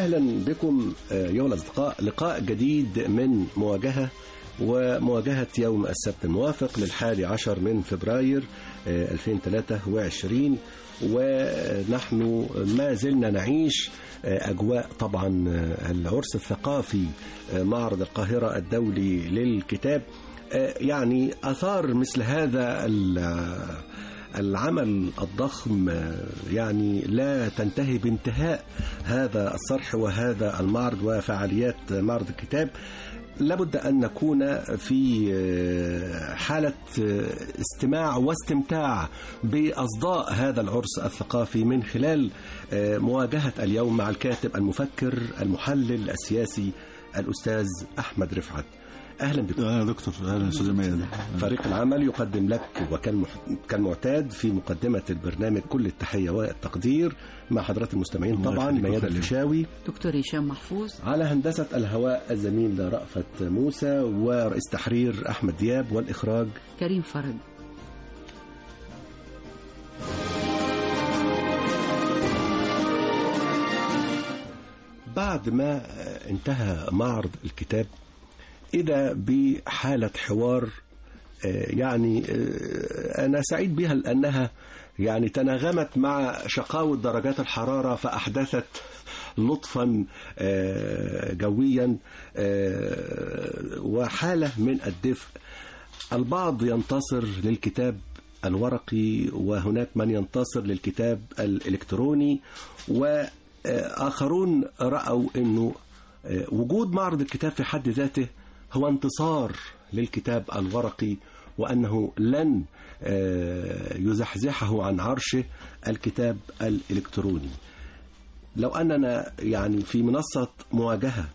أهلا بكم أيها الأصدقاء لقاء جديد من مواجهة ومواجهة يوم السبت الموافق للحادي عشر من فبراير 2023 ونحن ما زلنا نعيش أجواء طبعا العرس الثقافي معرض القاهرة الدولي للكتاب يعني أثار مثل هذا العمل الضخم يعني لا تنتهي بانتهاء هذا الصرح وهذا المعرض وفعاليات معرض الكتاب لابد أن نكون في حالة استماع واستمتاع بأصداء هذا العرس الثقافي من خلال مواجهة اليوم مع الكاتب المفكر المحلل السياسي الأستاذ أحمد رفعت اهلا بكم اهلا دكتور اهلا استاذ ميادة فريق العمل يقدم لك وكالمعتاد في مقدمه البرنامج كل التحيه والتقدير مع حضرات المستمعين طبعا ميادة الفيشاوي دكتور هشام محفوظ على هندسه الهواء الزميل رأفت موسى ورئيس تحرير احمد دياب والاخراج كريم فرج بعد ما انتهى معرض الكتاب إذا بحالة حوار يعني أنا سعيد بها لأنها يعني تناغمت مع شقاوة درجات الحرارة فأحدثت لطفا جويا وحالة من الدفء البعض ينتصر للكتاب الورقي وهناك من ينتصر للكتاب الإلكتروني وآخرون رأوا أنه وجود معرض الكتاب في حد ذاته هو انتصار للكتاب الورقي وأنه لن يزحزحه عن عرشه الكتاب الإلكتروني لو أننا يعني في منصة مواجهة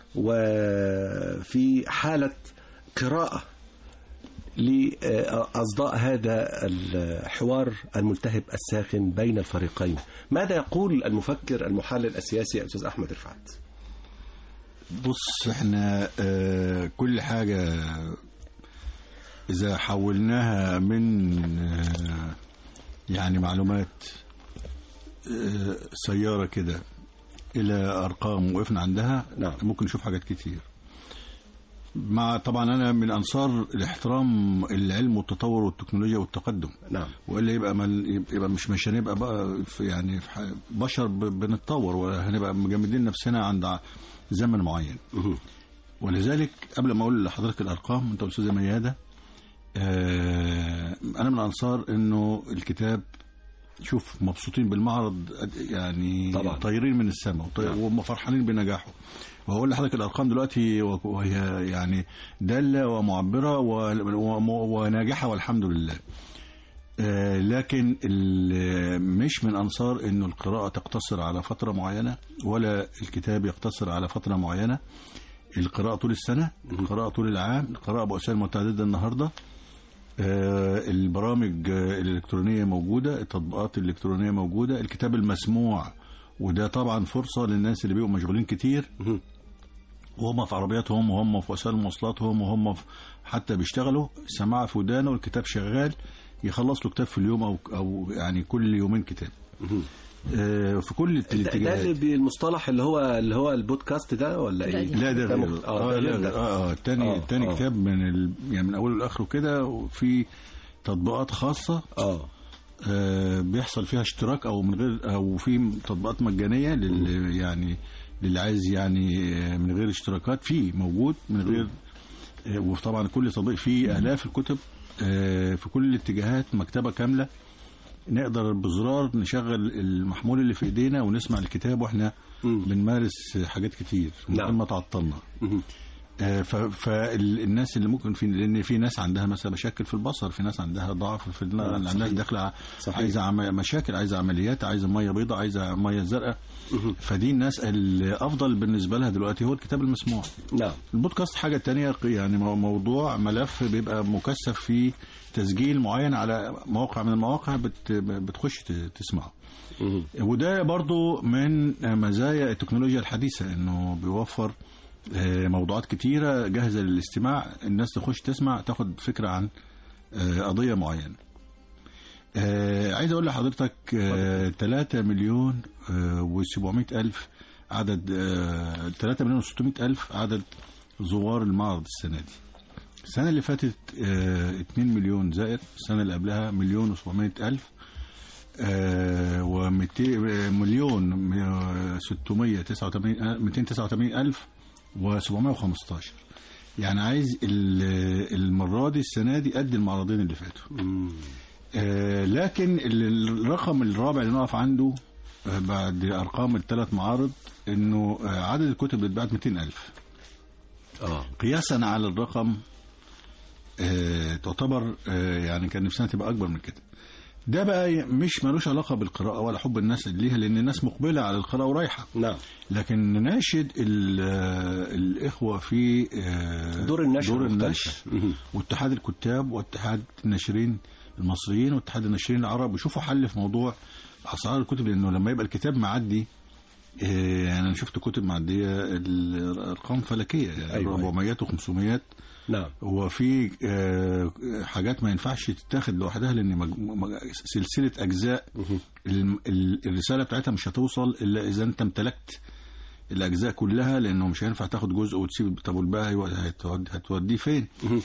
وفي حالة قراءة لأصداء هذا الحوار الملتهب الساخن بين الفريقين ماذا يقول المفكر المحلل السياسي الأستاذ أحمد رفعت؟ بص احنا اه كل حاجة إذا حولناها من اه يعني معلومات اه سيارة كده إلى أرقام وقفنا عندها نعم. ممكن نشوف حاجات كتير مع طبعا أنا من أنصار الاحترام العلم والتطور والتكنولوجيا والتقدم نعم والا يبقى من يبقى مش مش هنبقى بقى في يعني في بشر بنتطور وهنبقى مجمدين نفسنا عند زمن معين ولذلك قبل ما اقول لحضرتك الارقام انت استاذه مياده آه انا من انصار انه الكتاب شوف مبسوطين بالمعرض يعني طبعا. طايرين من السماء وهم فرحانين بنجاحه وهقول لحضرتك الارقام دلوقتي وهي يعني داله ومعبره وناجحه والحمد لله آه لكن مش من انصار انه القراءه تقتصر على فتره معينه ولا الكتاب يقتصر على فتره معينه القراءه طول السنه القراءه طول العام القراءه بوسائل متعدده النهارده آه البرامج الالكترونيه موجوده التطبيقات الالكترونيه موجوده الكتاب المسموع وده طبعا فرصه للناس اللي بيبقوا مشغولين كتير وهم في عربياتهم وهم في وسائل مواصلاتهم وهم حتى بيشتغلوا سماعه في ودانه والكتاب شغال يخلص له كتاب في اليوم او او يعني كل يومين كتاب آه في كل الاتجاهات ده اللي بالمصطلح اللي هو اللي هو البودكاست ده ولا ايه لا ده غير اه لا لا اه الثاني الثاني كتاب من ال... يعني من اوله لاخره كده وفي تطبيقات خاصه اه آه بيحصل فيها اشتراك او من غير او في تطبيقات مجانيه لل يعني للي عايز يعني من غير اشتراكات في موجود من غير آه وطبعا كل تطبيق فيه الاف الكتب في كل الاتجاهات مكتبة كاملة نقدر بزرار نشغل المحمول اللي في ايدينا ونسمع الكتاب واحنا بنمارس حاجات كتير من غير ما تعطلنا فالناس اللي ممكن في لان في ناس عندها مثلا مشاكل في البصر في ناس عندها ضعف في الناس داخله عايزه مشاكل عايزه عمليات عايزه ميه بيضاء عايزه ميه زرقاء فدي الناس الافضل بالنسبه لها دلوقتي هو الكتاب المسموع نعم البودكاست حاجه تانية يعني موضوع ملف بيبقى مكثف في تسجيل معين على موقع من المواقع بت بتخش تسمعه وده برضو من مزايا التكنولوجيا الحديثه انه بيوفر موضوعات كتيرة جاهزة للاستماع الناس تخش تسمع تاخد فكرة عن قضية معينة عايز أقول لحضرتك 3 مليون و700 ألف عدد آه 3 مليون و600 ألف عدد زوار المعرض السنة دي السنة اللي فاتت آه 2 مليون زائر السنة اللي قبلها مليون و700 ألف و مليون 689 289 ألف و715 يعني عايز ال- المرة دي السنة دي قد المعرضين اللي فاتوا آه، لكن ال- الرقم الرابع اللي نقف عنده آه، بعد أرقام الثلاث معارض إنه آه، عدد الكتب اللي اتباعت 200 ألف اه قياسا على الرقم آه، تعتبر آه، يعني كان نفسنا تبقى اكبر من كده ده بقى مش ملوش علاقه بالقراءه ولا حب الناس ليها لان الناس مقبله على القراءه ورايحه نعم لكن نناشد ال- آه، الاخوه في آه، دور النشر دور مختلفة. النشر مهم. واتحاد الكتاب واتحاد الناشرين المصريين واتحاد الناشرين العرب يشوفوا حل في موضوع اسعار الكتب لانه لما يبقى الكتاب معدي آه، يعني انا شفت كتب معديه الارقام فلكيه يعني أيوة، أيوة. 400 و500 نعم هو في آه، حاجات ما ينفعش تتاخد لوحدها لان مج- مج- سلسله اجزاء الم- ال- الرساله بتاعتها مش هتوصل الا اذا انت امتلكت الاجزاء كلها لانه مش هينفع تاخد جزء وتسيب طب والباقي هتود- هتوديه فين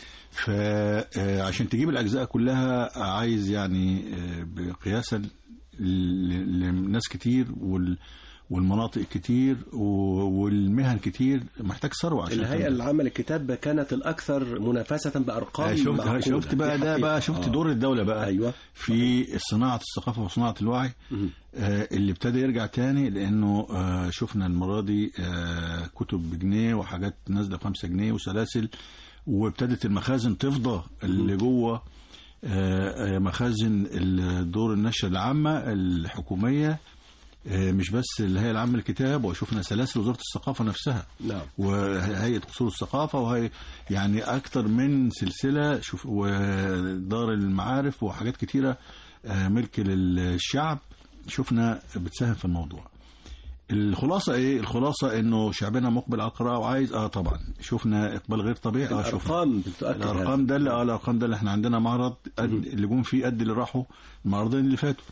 فعشان تجيب الاجزاء كلها عايز يعني آه، بقياسا ل- لناس كتير وال والمناطق كتير و- والمهن كتير محتاج ثروه عشان الهيئة تبدأ. اللي عمل الكتاب كانت الأكثر منافسة بأرقام آه، شفت معقولة. شفت بقى دي ده حقيقة. بقى شفت آه. دور الدوله بقى أيوة في صناعه الثقافه وصناعه الوعي مهم. آه، اللي ابتدى يرجع تاني لانه آه، شفنا المره دي آه، كتب بجنيه وحاجات نازله بخمسة جنيه وسلاسل وابتدت المخازن تفضى اللي جوه آه، آه، مخازن دور النشر العامه الحكوميه آه، مش بس الهيئه العامه للكتاب وشفنا سلاسل وزاره الثقافه نفسها نعم وهيئه قصور الثقافه وهي يعني اكتر من سلسله شوف ودار المعارف وحاجات كتيره آه، ملك للشعب شفنا بتساهم في الموضوع الخلاصه ايه الخلاصه انه شعبنا مقبل على القراءه وعايز اه طبعا شفنا اقبال غير طبيعي اه شفنا الأرقام بتؤكد هذا. الارقام ده اللي اه الارقام ده اللي احنا عندنا معرض قد اللي جم فيه قد اللي راحوا المعرضين اللي فاتوا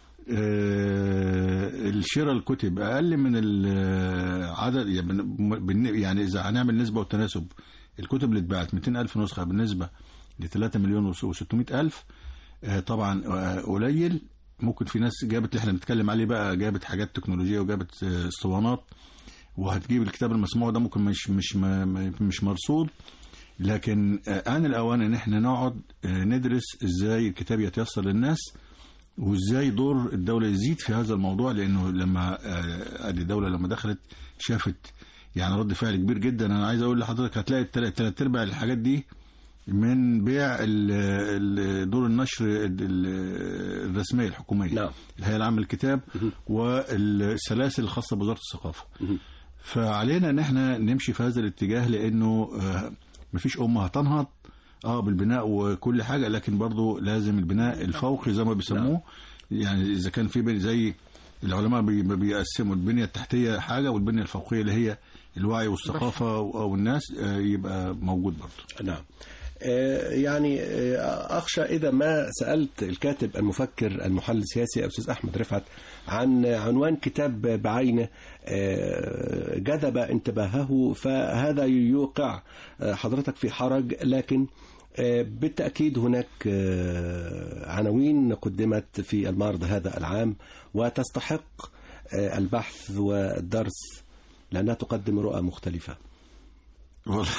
آه، الشراء الكتب اقل من العدد يعني بن- بن- يعني اذا هنعمل نسبه وتناسب الكتب اللي اتباعت 200 الف نسخه بالنسبه ل 3 مليون و600 الف آه، طبعا آه، قليل ممكن في ناس جابت اللي احنا بنتكلم عليه بقى جابت حاجات تكنولوجيه وجابت آه، اسطوانات وهتجيب الكتاب المسموع ده ممكن مش مش ما- ما- مش مرصود لكن آه، آن الأوان إن إحنا نقعد آه، ندرس إزاي الكتاب يتيسر للناس وإزاي دور الدولة يزيد في هذا الموضوع لأنه لما آه، أدي الدولة لما دخلت شافت يعني رد فعل كبير جدا أنا عايز أقول لحضرتك هتلاقي التل- تلات أرباع الحاجات دي من بيع ال- ال- دور النشر ال- الرسمية الحكومية نعم. الهيئة العامة للكتاب والسلاسل الخاصة بوزارة الثقافة فعلينا ان احنا نمشي في هذا الاتجاه لانه آه، مفيش امه هتنهض اه بالبناء وكل حاجه لكن برضو لازم البناء الفوقي زي ما بيسموه يعني اذا كان في بني زي العلماء بي- بيقسموا البنيه التحتيه حاجه والبنيه الفوقيه اللي هي الوعي والثقافه او الناس آه، يبقى موجود برضو نعم آه، يعني آه، أخشى إذا ما سألت الكاتب المفكر المحلل السياسي أستاذ أحمد رفعت عن عنوان كتاب بعينه آه، جذب انتباهه فهذا يوقع آه، حضرتك في حرج لكن آه، بالتأكيد هناك آه، عناوين قدمت في المعرض هذا العام وتستحق آه، البحث والدرس لأنها تقدم رؤى مختلفة والله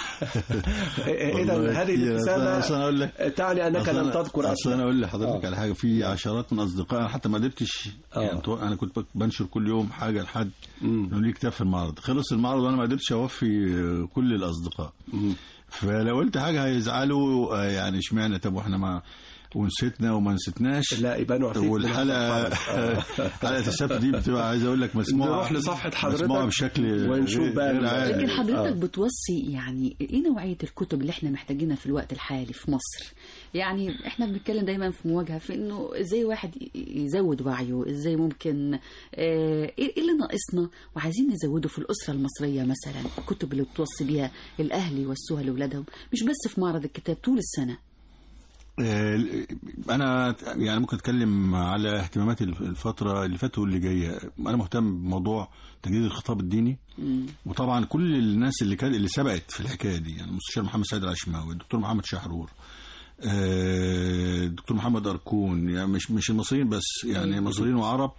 إذا والله هذه كتير. أصل أنا الابتسامة أقول لك تعني أنك أصل لم أنا- تذكر اصل أسماء انا اقول لحضرتك آه. على حاجه في عشرات من اصدقاء أنا حتى ما قدرتش آه. يعني تو- انا كنت بنشر كل يوم حاجه لحد مم. انه ليه كتاب في المعرض خلص المعرض وانا ما قدرتش اوفي آه، كل الاصدقاء مم. فلو قلت حاجه هيزعلوا آه، يعني اشمعنى طب واحنا ما ونسيتنا وما نسيتناش لا يبقى نعفيك من والحلقه هذا الحرج. آه. حلقه السبت دي بتبقى عايز اقول لك مسموعه نروح لصفحة حضرتك مسموعه بشكل ونشوف غير- بقى غير ال- عادي. لكن حضرتك آه. بتوصي يعني ايه نوعية الكتب اللي احنا محتاجينها في الوقت الحالي في مصر يعني احنا بنتكلم دايما في مواجهة في انه ازاي واحد ي- يزود وعيه ازاي ممكن اه ايه إيه اللي ناقصنا وعايزين نزوده في الأسرة المصرية مثلا الكتب اللي بتوصي بيها الأهل يوصوها لأولادهم مش بس في معرض الكتاب طول السنة آه، انا يعني ممكن اتكلم على اهتماماتي الفتره اللي فاتت واللي جايه انا مهتم بموضوع تجديد الخطاب الديني وطبعا كل الناس اللي كان اللي سبقت في الحكايه دي يعني المستشار محمد سعيد العشماوي الدكتور محمد شحرور آه، الدكتور محمد اركون يعني مش مش المصريين بس يعني مصريين وعرب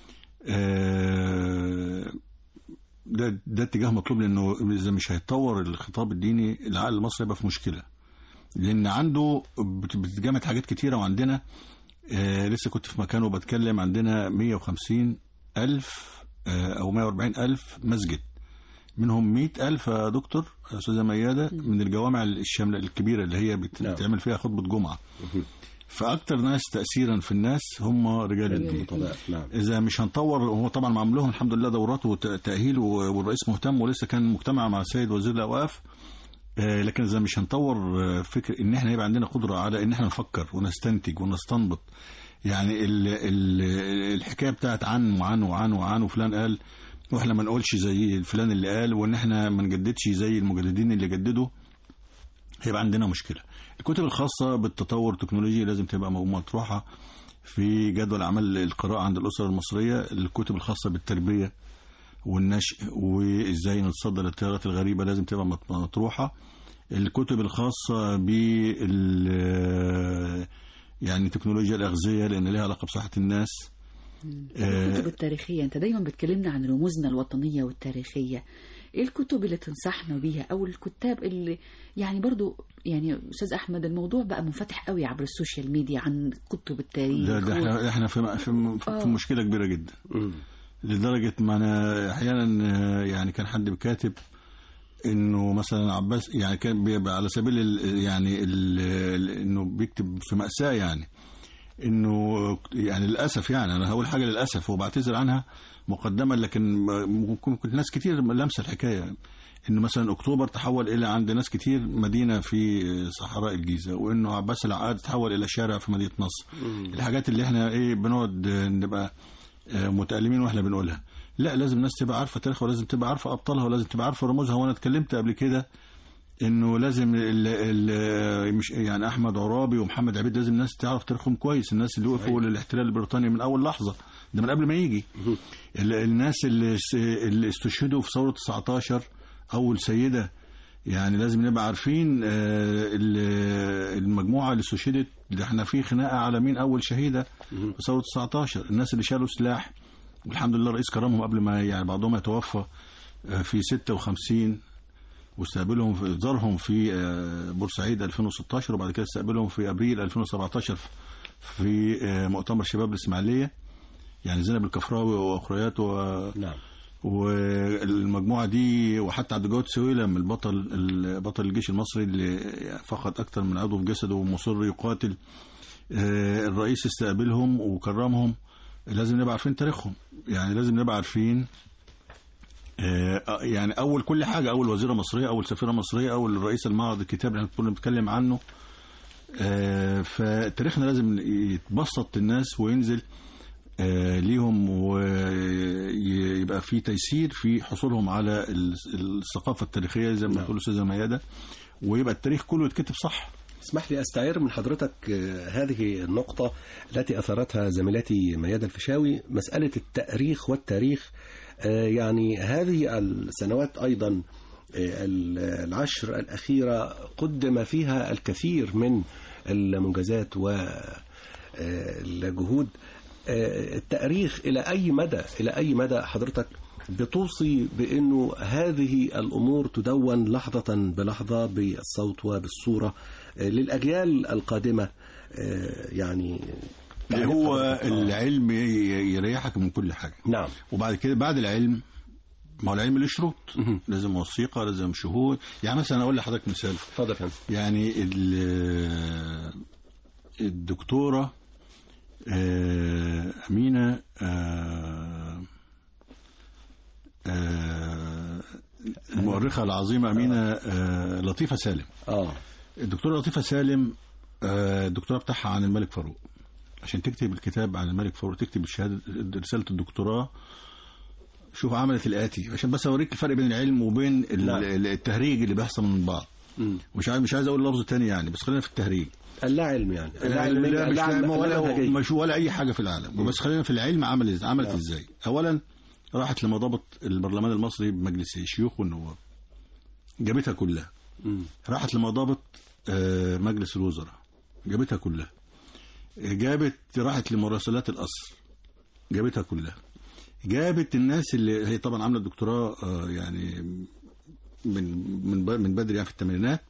آه، ده ده اتجاه مطلوب لانه اذا مش هيتطور الخطاب الديني العقل المصري يبقى في مشكله لان عنده بت- بتتجمع حاجات كتيره وعندنا آه لسه كنت في مكان وبتكلم عندنا 150 ألف آه أو 140 ألف مسجد منهم 100 ألف يا دكتور يا أستاذة ميادة من الجوامع الشاملة الكبيرة اللي هي بت- نعم. بتعمل فيها خطبة جمعة فأكتر ناس تأثيرا في الناس هم رجال الدين طبعا نعم اذا مش هنطور هو طبعا معمول لهم الحمد لله دورات وتاهيل و- والرئيس مهتم ولسه كان مجتمع مع السيد وزير الاوقاف آه، لكن اذا مش هنطور آه، فكر ان احنا يبقى عندنا قدره على ان احنا نفكر ونستنتج ونستنبط يعني ال ال الحكايه بتاعت عن وعن وعن وعن وفلان قال واحنا ما نقولش زي فلان اللي قال وان احنا ما نجددش زي المجددين اللي جددوا هيبقى عندنا مشكله الكتب الخاصه بالتطور التكنولوجي لازم تبقى مطروحه في جدول اعمال القراءه عند الاسر المصريه الكتب الخاصه بالتربيه والنشء وازاي نتصدى للتيارات الغريبه لازم تبقى مط- مطروحه الكتب الخاصه بال يعني تكنولوجيا الاغذيه لان لها علاقه بصحه الناس الكتب التاريخية أنت دايما بتكلمنا عن رموزنا الوطنية والتاريخية إيه الكتب اللي تنصحنا بيها أو الكتاب اللي يعني برضو يعني أستاذ أحمد الموضوع بقى منفتح قوي عبر السوشيال ميديا عن كتب التاريخ ده, ده احنا احنا في في, في, في مشكله كبيره جدا لدرجه ما انا احيانا آه، يعني كان حد كاتب انه مثلا عباس يعني كان بيبقى على سبيل ال يعني ال ال انه بيكتب في مأساة يعني انه يعني للاسف يعني انا هقول حاجه للاسف وبعتذر عنها مقدما لكن ممكن ممكن ناس كتير لمسه الحكايه انه مثلا اكتوبر تحول الى عند ناس كتير مدينه في صحراء الجيزه وانه عباس العقاد تحول الى شارع في مدينه نصر الحاجات اللي احنا ايه بنقعد نبقى آه، متألمين واحنا بنقولها لا لازم الناس تبقى عارفه تاريخها ولازم تبقى عارفه ابطالها ولازم تبقى عارفه رموزها وانا اتكلمت قبل كده انه لازم ال ال مش يعني احمد عرابي ومحمد عبيد لازم الناس تعرف تاريخهم كويس الناس اللي وقفوا للاحتلال البريطاني من اول لحظه ده من قبل ما يجي ال- الناس اللي س- اللي استشهدوا في ثوره 19 اول سيده يعني لازم نبقى عارفين آه، ال- المجموعه اللي استشهدت اللي احنا في خناقه على مين اول شهيده في ثوره 19 الناس اللي شالوا سلاح والحمد لله الرئيس كرمهم قبل ما يعني بعضهم يتوفى آه، في 56 واستقبلهم في زارهم في آه، بورسعيد 2016 وبعد كده استقبلهم في ابريل 2017 في آه، مؤتمر شباب الاسماعيليه يعني زينب الكفراوي واخرياته و- نعم والمجموعه دي وحتى عبد الجواد سويلم البطل بطل الجيش المصري اللي فقد اكثر من عضو في جسده ومصر يقاتل آه، الرئيس استقبلهم وكرمهم لازم نبقى عارفين تاريخهم يعني لازم نبقى عارفين آه، يعني اول كل حاجه اول وزيره مصريه اول سفيره مصريه اول رئيس المعرض الكتاب اللي احنا كنا بنتكلم عنه آه، فتاريخنا لازم يتبسط للناس وينزل آه، ليهم ويبقى في تيسير في حصولهم على ال- الثقافه التاريخيه زي ما نعم. بتقول الاستاذه مياده ويبقى التاريخ كله يتكتب صح اسمح لي استعير من حضرتك آه، هذه النقطة التي أثرتها زميلتي ميادة الفيشاوي مسألة التأريخ والتاريخ آه، يعني هذه السنوات أيضا آه، العشر الأخيرة قدم فيها الكثير من المنجزات والجهود التأريخ إلى أي مدى إلى أي مدى حضرتك بتوصي بأنه هذه الأمور تدون لحظة بلحظة بالصوت وبالصورة آه، للأجيال القادمة آه، يعني هو حضرتك. آه. العلم ي- يريحك من كل حاجه نعم وبعد كده بعد العلم ما هو العلم له شروط مهم. لازم وثيقه لازم شهود يعني مثلا اقول لحضرتك مثال اتفضل يا فندم يعني ال- الدكتوره آه، امينه آه، آه، المؤرخه العظيمه امينه آه، لطيفه سالم اه الدكتوره لطيفه سالم آه، الدكتوراه بتاعها عن الملك فاروق عشان تكتب الكتاب عن الملك فاروق تكتب الشهاده رساله الدكتوراه شوف عملت الاتي عشان بس اوريك الفرق بين العلم وبين ال- نعم. ال- التهريج اللي بيحصل من بعض مم. مش عايز مش عايز اقول لفظ تاني يعني بس خلينا في التهريج اللا علم يعني اللا علم لا مش اللا لا ولا منهجية. مش ولا اي حاجه في العالم وبس خلينا في العلم عمل إز- عملت آه. ازاي اولا راحت لمضابط البرلمان المصري بمجلس الشيوخ والنواب جابتها كلها مم. راحت لمضابط آه، مجلس الوزراء جابتها كلها جابت راحت لمراسلات القصر جابتها كلها جابت الناس اللي هي طبعا عامله دكتوراه آه، يعني من من ب- من بدري يعني في الثمانينات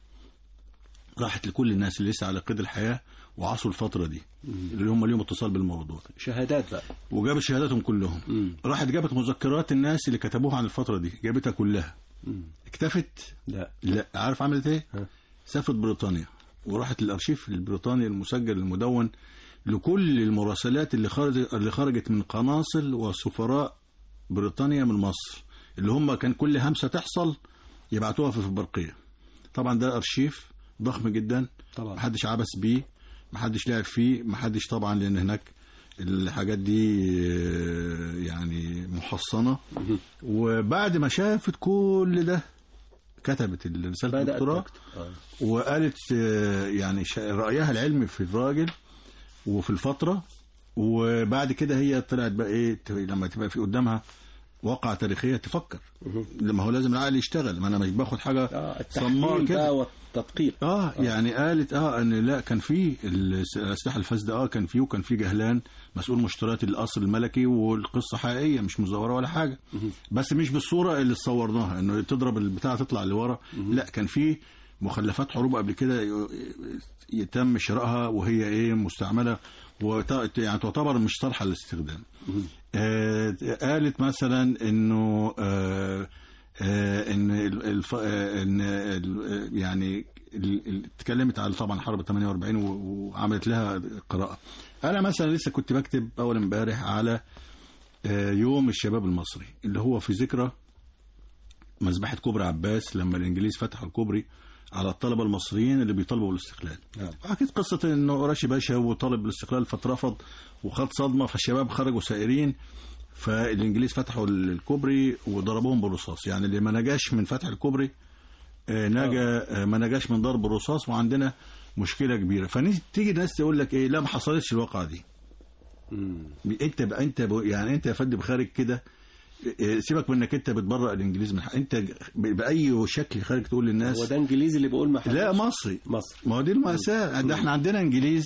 راحت لكل الناس اللي لسه على قيد الحياه وعاشوا الفتره دي اللي هم ليهم اتصال بالموضوع شهادات بقى وجابت شهاداتهم كلهم مم. راحت جابت مذكرات الناس اللي كتبوها عن الفتره دي جابتها كلها مم. اكتفت لا لا عارف عملت ايه؟ ها. سافرت بريطانيا وراحت للارشيف البريطاني المسجل المدون لكل المراسلات اللي خرجت اللي خرجت من قناصل وسفراء بريطانيا من مصر اللي هم كان كل همسه تحصل يبعتوها في البرقيه. طبعا ده ارشيف ضخم جدا طبعا محدش عبس بيه محدش لعب فيه محدش طبعا لان هناك الحاجات دي آه، يعني محصنه مهم. وبعد ما شافت كل ده كتبت رساله بدأت الدكتوراه تكتب. آه. وقالت آه، يعني شا- رايها العلمي في الراجل وفي الفتره وبعد كده هي طلعت بقى ايه ت- لما تبقى في قدامها واقعة تاريخية تفكر مهم. لما هو لازم العقل يشتغل ما انا مش باخد حاجة اه صماء التحليل كده بقى والتدقيق اه يعني قالت اه ان لا كان في الس- الاسلحه الفاسده اه كان في وكان في جهلان مسؤول مشتريات القصر الملكي والقصه حقيقيه مش مزوره ولا حاجه بس مش بالصوره اللي صورناها انه تضرب البتاع تطلع لورا لا كان في مخلفات حروب قبل كده ي- يتم شرائها وهي ايه مستعمله وت- يعني تعتبر مش صالحه للاستخدام آه قالت مثلا انه آه آه ان ال- الف... آه ان ال... يعني ال- ال- اتكلمت على طبعا حرب 48 و- وعملت لها قراءه انا مثلا لسه كنت بكتب اول امبارح على آه يوم الشباب المصري اللي هو في ذكرى مذبحه كوبري عباس لما الانجليز فتحوا الكوبري على الطلبه المصريين اللي بيطالبوا بالاستقلال نعم. اكيد قصه انه راشي باشا وطالب بالاستقلال فاترفض وخد صدمه فالشباب خرجوا سائرين فالانجليز فتحوا الكوبري وضربوهم بالرصاص يعني اللي ما نجاش من فتح الكوبري آه، نجا آه، ما نجاش من ضرب الرصاص وعندنا مشكله كبيره فتيجي ناس تقول لك ايه لا ما حصلتش الواقعه دي مم. انت ب... انت ب... يعني انت يا فندم خارج كده إيه، سيبك من انك انت بتبرأ الانجليز من حق. انت ب... باي شكل خارج تقول هو للناس ده انجليزي اللي بيقول ما لا حدش- مصري مصر ما هو دي المأساة ده احنا عندنا انجليز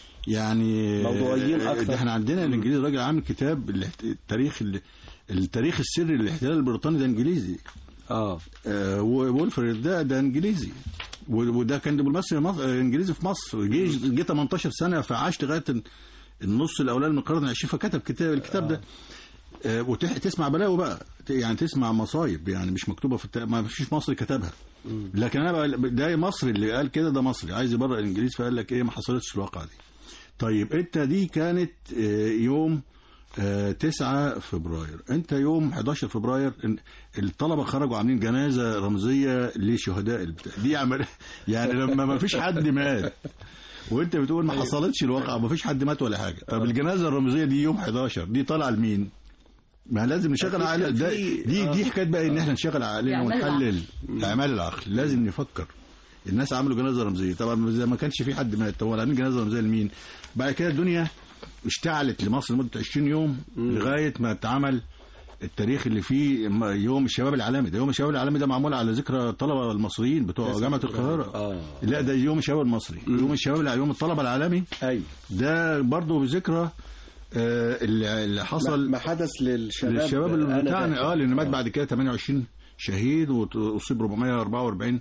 يعني موضوعيين أكتر. ده احنا عندنا الانجليز راجل عامل كتاب الاحت- التاريخ ال- التاريخ السري للاحتلال البريطاني ده انجليزي اه آه، وولفريد ده ده انجليزي و- وده كان دبلوماسي مصر آه، انجليزي في مصر جه جه 18 سنه فعاش لغايه ال- النص الاولاني من القرن العشرين فكتب كتاب الكتاب ده آه، وتسمع بلاوي بقى ت- يعني تسمع مصايب يعني مش مكتوبه في الت... ما فيش مصري كتبها لكن انا بقى ده مصري اللي قال كده ده مصري عايز يبرر الانجليز فقال لك ايه ما حصلتش الواقعه دي طيب انت دي كانت آه، يوم آه، 9 فبراير انت يوم 11 فبراير إن- الطلبه خرجوا عاملين جنازه رمزيه لشهداء البتاع دي عمل يعني لما ما فيش حد مات وانت بتقول ما حصلتش الواقعه ما فيش حد مات ولا حاجه طب الجنازه الرمزيه دي يوم 11 دي طالعه لمين ما لازم نشغل أكيد عقل كان ده في- دي آه. دي حكايه بقى ان احنا نشغل عقلنا إعمال ونحلل اعمال العقل لازم نفكر الناس عملوا جنازه رمزيه طبعا زي ما كانش في حد مات طب عاملين جنازه رمزيه لمين بعد كده الدنيا اشتعلت لمصر لمده 20 يوم لغايه ما اتعمل التاريخ اللي فيه م- يوم الشباب العالمي ده يوم الشباب العالمي ده معمول على ذكرى الطلبه المصريين بتوع جامعه القاهره اه لا ده يوم الشباب المصري يوم الشباب الع- يوم الطلبه العالمي ايوه ده برضه بذكرى آه، اللي اللي حصل ما حدث للشباب للشباب اللي أنا بتاعنا ده. اه لان مات بعد كده 28 شهيد واصيب 444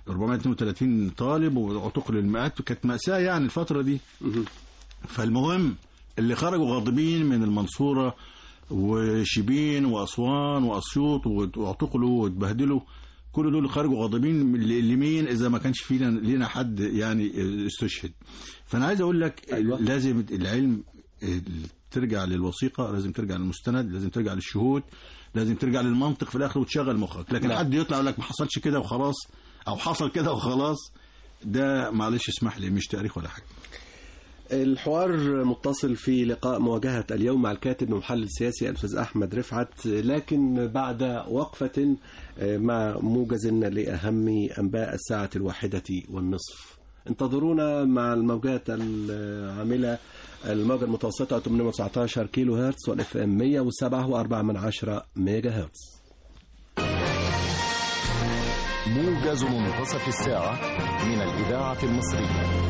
432 طالب واعتقل المئات وكانت مأساة يعني الفترة دي مهم. فالمهم اللي خرجوا غاضبين من المنصورة وشبين وأسوان وأسيوط واعتقلوا واتبهدلوا كل دول خرجوا غاضبين من- لمين إذا ما كانش فينا لينا حد يعني استشهد فأنا عايز أقول لك أيوة. لازم العلم ترجع للوثيقة لازم ترجع للمستند لازم ترجع للشهود لازم ترجع للمنطق في الآخر وتشغل مخك لكن نعم. حد يطلع يقول لك ما حصلش كده وخلاص أو حصل كده وخلاص ده معلش اسمح لي مش تاريخ ولا حاجة الحوار متصل في لقاء مواجهة اليوم مع الكاتب ومحلل سياسي الأستاذ أحمد رفعت لكن بعد وقفة مع موجز لأهم أنباء الساعة الواحدة والنصف انتظرونا مع الموجات العاملة الموجة المتوسطة 819 كيلو هرتز والاف ام 107 و4 من 10 ميجا هرتز موجز منتصف الساعة من الإذاعة المصرية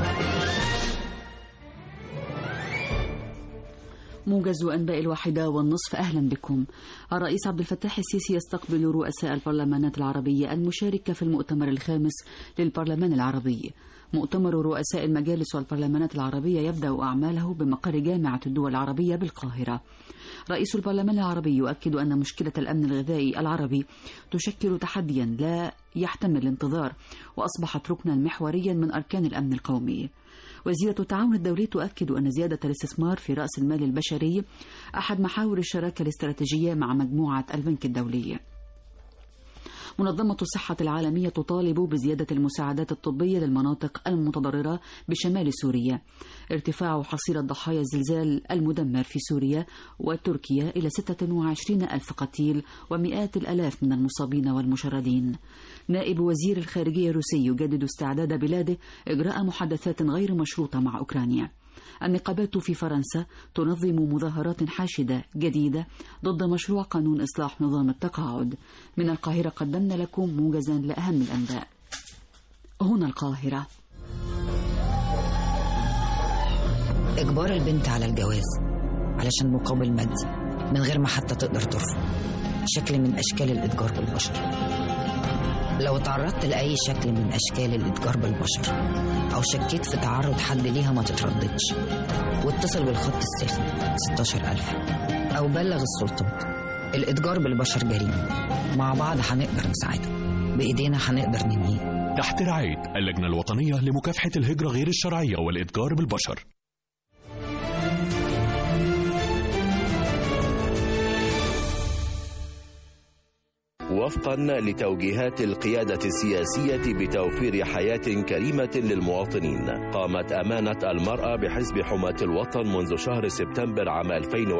موجز أنباء الواحدة والنصف أهلا بكم الرئيس عبد الفتاح السيسي يستقبل رؤساء البرلمانات العربية المشاركة في المؤتمر الخامس للبرلمان العربي مؤتمر رؤساء المجالس والبرلمانات العربية يبدأ أعماله بمقر جامعة الدول العربية بالقاهرة رئيس البرلمان العربي يؤكد أن مشكلة الأمن الغذائي العربي تشكل تحديا لا يحتمل الانتظار وأصبحت ركنا محوريا من أركان الأمن القومي وزيرة التعاون الدولي تؤكد أن زيادة الاستثمار في رأس المال البشري أحد محاور الشراكة الاستراتيجية مع مجموعة البنك الدولي منظمة الصحة العالمية تطالب بزيادة المساعدات الطبية للمناطق المتضررة بشمال سوريا ارتفاع حصيلة ضحايا الزلزال المدمر في سوريا وتركيا إلى 26 ألف قتيل ومئات الألاف من المصابين والمشردين نائب وزير الخارجية الروسي يجدد استعداد بلاده إجراء محادثات غير مشروطة مع أوكرانيا النقابات في فرنسا تنظم مظاهرات حاشدة جديدة ضد مشروع قانون إصلاح نظام التقاعد من القاهرة قدمنا لكم موجزا لأهم الأنباء هنا القاهرة إجبار البنت على الجواز علشان مقابل مادي من غير ما حتى تقدر ترفض شكل من أشكال الإتجار بالبشر لو تعرضت لأي شكل من أشكال الإتجار بالبشر أو شكيت في تعرض حد ليها ما تترددش واتصل بالخط الساخن 16000 أو بلغ السلطات الإتجار بالبشر جريمة مع بعض هنقدر نساعدها بإيدينا هنقدر ننهيه تحت رعاية اللجنة الوطنية لمكافحة الهجرة غير الشرعية والإتجار بالبشر وفقا لتوجيهات القيادة السياسية بتوفير حياة كريمة للمواطنين قامت أمانة المرأة بحزب حماة الوطن منذ شهر سبتمبر عام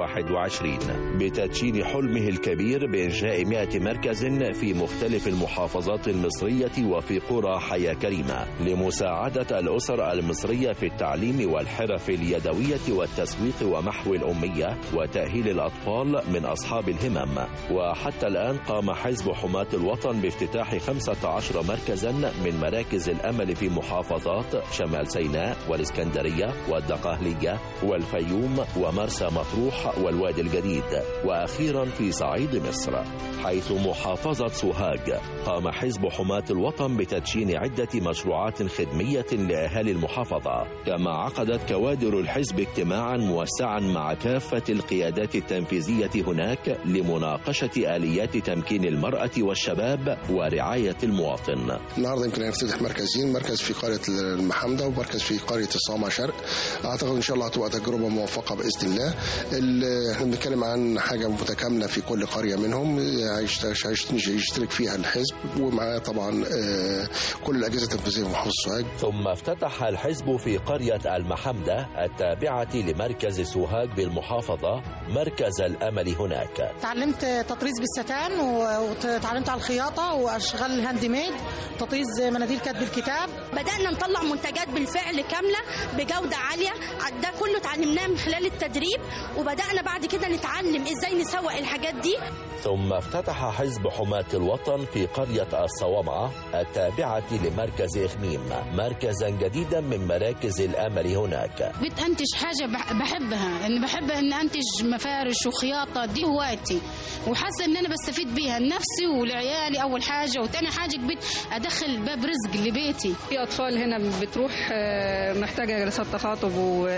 2021 بتدشين حلمه الكبير بإنشاء 100 مركز في مختلف المحافظات المصرية وفي قرى حياة كريمة لمساعدة الأسر المصرية في التعليم والحرف اليدوية والتسويق ومحو الأمية وتأهيل الأطفال من أصحاب الهمم وحتى الآن قام حزب حزب حماة الوطن بافتتاح 15 مركزا من مراكز الأمل في محافظات شمال سيناء والإسكندرية والدقهلية والفيوم ومرسى مطروح والوادي الجديد وأخيرا في صعيد مصر حيث محافظة سوهاج قام حزب حماة الوطن بتدشين عدة مشروعات خدمية لأهالي المحافظة كما عقدت كوادر الحزب اجتماعا موسعا مع كافة القيادات التنفيذية هناك لمناقشة آليات تمكين المرأة والشباب ورعاية المواطن النهارده يمكن هنفتتح مركزين مركز في قريه المحمده ومركز في قريه الصومعه شرق اعتقد ان شاء الله هتبقى تجربه موفقه باذن الله ال- احنا بنتكلم عن حاجه متكامله في كل قريه منهم هيشت- هيشت- يشترك فيها الحزب ومعاه طبعا آه، كل الاجهزه التنفيذيه في محافظه سوهاج ثم افتتح الحزب في قرية المحمدة التابعة لمركز سوهاج بالمحافظة مركز الأمل هناك تعلمت تطريز بالستان و- وتعلمت على الخياطة وأشغال الهاند ميد تطريز مناديل كتب الكتاب بدأنا نطلع منتجات بالفعل كاملة بجودة عالية ده كله اتعلمناه من خلال التدريب وبدأنا بعد كده نتعلم ازاي نسوق الحاجات دي ثم افتتح حزب حماة الوطن في قرية الصوامعة التابعة لمركز إخميم مركزا جديدا من مراكز الأمل هناك بتنتج حاجة بح- بحبها إن بحب إن أنتج مفارش وخياطة دي هوايتي وحاسة إن أنا بستفيد بيها لنفسي ولعيالي أول حاجة وتاني حاجة بقيت أدخل باب رزق لبيتي في اطفال هنا بتروح آه، محتاجه جلسات تخاطب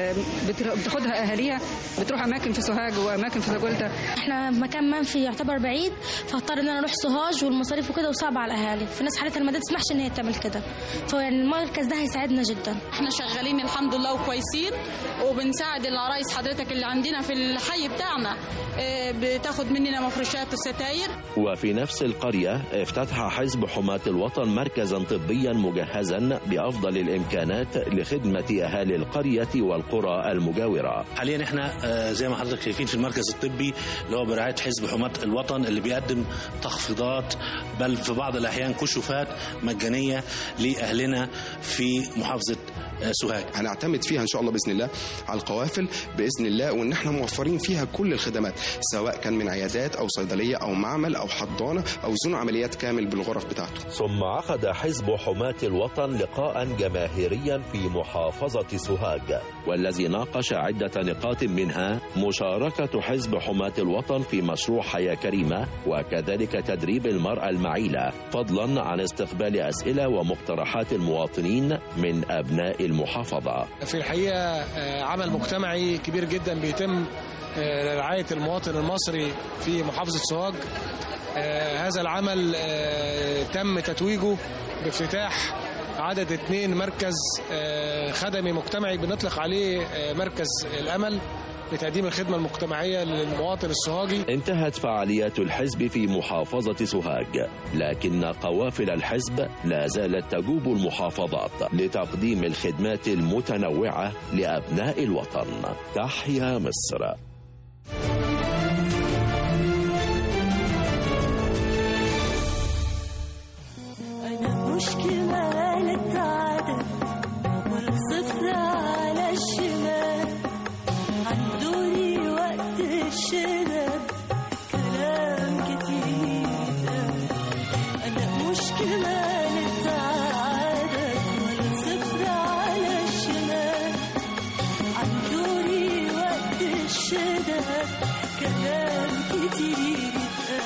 وبتاخدها اهاليها بتروح اماكن في سوهاج واماكن في زاجولتا احنا مكان منفي يعتبر بعيد فاضطر ان انا اروح سوهاج والمصاريف وكده وصعب على الاهالي في ناس حالتها ما تسمحش ان هي تعمل كده فيعني المركز ده هيساعدنا جدا احنا شغالين الحمد لله وكويسين وبنساعد العرايس حضرتك اللي عندنا في الحي بتاعنا آه، بتاخد مننا مفروشات الستاير وفي نفس القرية افتتح حزب حماة الوطن مركزا طبيا مجهزا بأفضل الإمكانات لخدمة أهالي القرية والقرى المجاورة حاليا احنا آه، زي ما حضرتك شايفين في المركز الطبي اللي هو برعايه حزب حماة الوطن اللي بيقدم تخفيضات بل في بعض الاحيان كشوفات مجانيه لاهلنا في محافظه آه، سوهاج هنعتمد فيها ان شاء الله باذن الله على القوافل باذن الله وان احنا موفرين فيها كل الخدمات سواء كان من عيادات او صيدليه او معمل او حضانه او زون عمليات كامل بالغرف بتاعته ثم عقد حزب حماة الوطن لقاء جماهيريا في محافظة سوهاج والذي ناقش عدة نقاط منها مشاركة حزب حماة الوطن في مشروع حياة كريمة وكذلك تدريب المرأة المعيلة فضلا عن استقبال أسئلة ومقترحات المواطنين من أبناء المحافظة في الحقيقة آه، عمل مجتمعي كبير جدا بيتم آه، لرعاية المواطن المصري في محافظة سوهاج آه، هذا العمل آه، تم تتويجه بافتتاح عدد اثنين مركز آه، خدمي مجتمعي بنطلق عليه آه، مركز الأمل لتقديم الخدمة المجتمعية للمواطن السوهاجي انتهت فعاليات الحزب في محافظة سوهاج لكن قوافل الحزب لا زالت تجوب المحافظات لتقديم الخدمات المتنوعة لأبناء الوطن تحيا مصر أنا مش كمالة عدد ولا صفر على الشمال عندوني وقت الشدد كلام كتير أنا مش كمالة عدد ولا صفر على الشمال عندوني وقت الشدد كلام كتير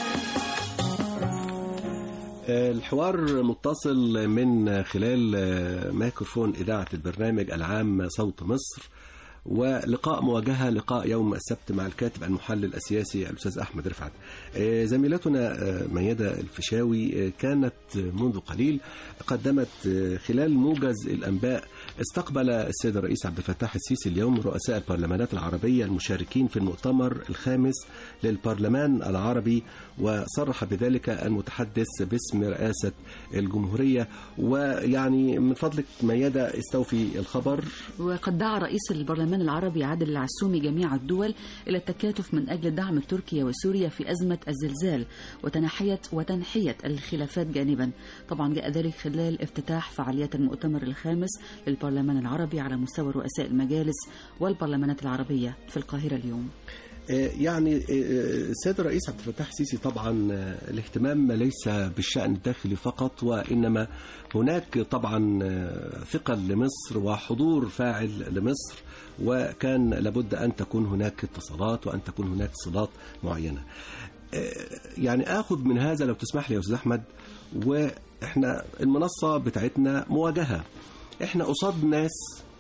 الحوار متصل من خلال ميكروفون إذاعة البرنامج العام صوت مصر ولقاء مواجهة لقاء يوم السبت مع الكاتب المحلل السياسي الأستاذ أحمد رفعت آه، زميلتنا آه، ميادة الفيشاوي آه، كانت منذ قليل قدمت آه، خلال موجز الأنباء استقبل السيد الرئيس عبد الفتاح السيسي اليوم رؤساء البرلمانات العربية المشاركين في المؤتمر الخامس للبرلمان العربي وصرح بذلك المتحدث باسم رئاسة الجمهورية ويعني من فضلك ميادة استوفي الخبر وقد دعا رئيس البرلمان العربي عادل العسومي جميع الدول إلى التكاتف من أجل دعم تركيا وسوريا في أزمة الزلزال وتنحية وتنحية الخلافات جانبا طبعا جاء ذلك خلال افتتاح فعاليات المؤتمر الخامس للبرلمان العربي على مستوى رؤساء المجالس والبرلمانات العربية في القاهرة اليوم آه، يعني آه، السيد الرئيس عبد الفتاح السيسي طبعا آه، الاهتمام ليس بالشأن الداخلي فقط وإنما هناك طبعا آه، ثقل لمصر وحضور فاعل لمصر وكان لابد أن تكون هناك اتصالات وأن تكون هناك صلات معينة آه، يعني آخذ من هذا لو تسمح لي يا أستاذ أحمد وإحنا المنصة بتاعتنا مواجهة إحنا قصاد ناس